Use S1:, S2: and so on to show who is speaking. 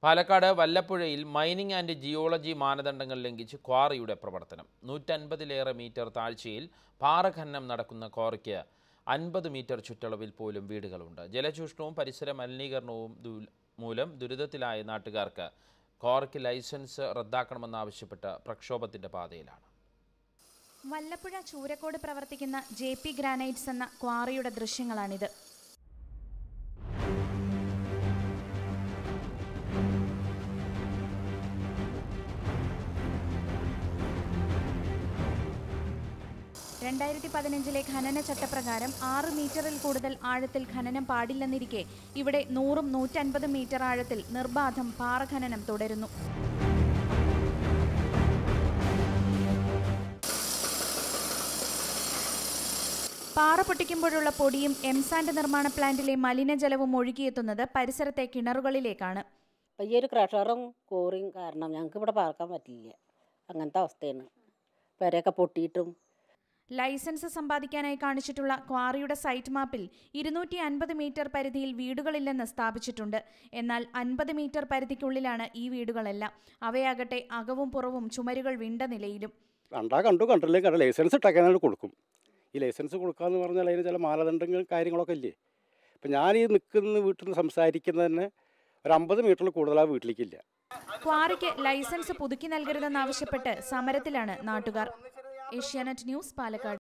S1: പാലക്കാട് വല്ലപ്പുഴയിൽ mining and geology മാനദണ്ഡങ്ങൾ ലംഘിച്ച് ക്വാറിയുടെ പ്രവർത്തനം നൂറ്റൻപതിലേറെ മീറ്റർ താഴ്ചയിൽ പാറഖനനം നടക്കുന്ന ക്വാറിക്ക് അൻപത് മീറ്റർ ചുറ്റളവിൽ പോലും വീടുകളുണ്ട് ജലചൂഷണവും പരിസര മലിനീകരണവും ദു- മൂലം ദുരിതത്തിലായ നാട്ടുകാർക്ക് ക്വാറിക്ക് ലൈസൻസ് റദ്ദാക്കണമെന്നാവശ്യപ്പെട്ട് പ്രക്ഷോഭത്തിന്റെ പാതയിലാണ്
S2: വല്ലപ്പുഴ ചൂരക്കോട് പ്രവർത്തിക്കുന്ന ജെ പി ഗ്രാനൈറ്റ്സ് എന്ന ക്വാറിയുടെ ദൃശ്യങ്ങളാണിത് രണ്ടായിരത്തി പതിനഞ്ചിലെ ഖനന ചട്ടപ്രകാരം ആറ് മീറ്ററിൽ കൂടുതൽ ആഴത്തിൽ ഖനനം പാടില്ലെന്നിരിക്കെ ഇവിടെ നൂറും നൂറ്റൻപതും മീറ്റർ ആഴത്തിൽ നിർബാധം പാറഖനനം തുടരുന്നു പാറ പൊട്ടിക്കുമ്പോഴുള്ള പൊടിയും എംസാൻഡ് നിർമ്മാണ പ്ലാന്റിലെ മലിനജലവും ഒഴുകിയെത്തുന്നത് പരിസരത്തെ കിണറുകളിലേക്കാണ്
S3: അപ്പം ഈ ഒരു ക്രഷറും കോറിയും കാരണം ഞങ്ങൾക്ക് ഇവിടെ പാർക്കാൻ പറ്റില്ല അങ്ങനത്തെ അവസ്ഥയാണ് പെരയൊക്കെ പൊട്ടിയിട്ടും
S2: ലൈസൻസ് സമ്പാദിക്കാനായി കാണിച്ചിട്ടുള്ള ക്വാറിയുടെ സൈറ്റ് മാപ്പിൽ ഇരുന്നൂറ്റി അൻപത് മീറ്റർ പരിധിയിൽ വീടുകളില്ലെന്ന് സ്ഥാപിച്ചിട്ടുണ്ട് എന്നാൽ അൻപത് മീറ്റർ പരിധിക്കുള്ളിലാണ് ഈ വീടുകളെല്ലാം അവയാകട്ടെ അകവും പുറവും ചുമരുകൾ വിണ്ട നിലയിലും
S4: കണ്ടാ കണ്ടു കണ്ടില്ലെങ്കിൽ കണ്ട ലൈസൻസ് ഇട്ടേക്കാനായിട്ട് കൊടുക്കും ഈ ലൈസൻസ് കൊടുക്കാന്ന് പറഞ്ഞാൽ അതിന് ചില മാനദണ്ഡങ്ങളും കാര്യങ്ങളൊക്കെ ഇല്ലേ ഇപ്പം ഞാൻ ഈ നിൽക്കുന്ന വീട്ടിൽ നിന്ന് സംസാരിക്കുന്നത് തന്നെ ഒരു അമ്പത് മീറ്ററിൽ കൂടുതൽ ആ വീട്ടിലേക്കില്ല
S2: ക്വാറിക്ക് ലൈസൻസ് പുതുക്കി നൽകരുതെന്നാവശ്യപ്പെട്ട് സമരത്തിലാണ് നാട്ടുകാർ ഏഷ്യാനെറ്റ് ന്യൂസ് പാലക്കാട്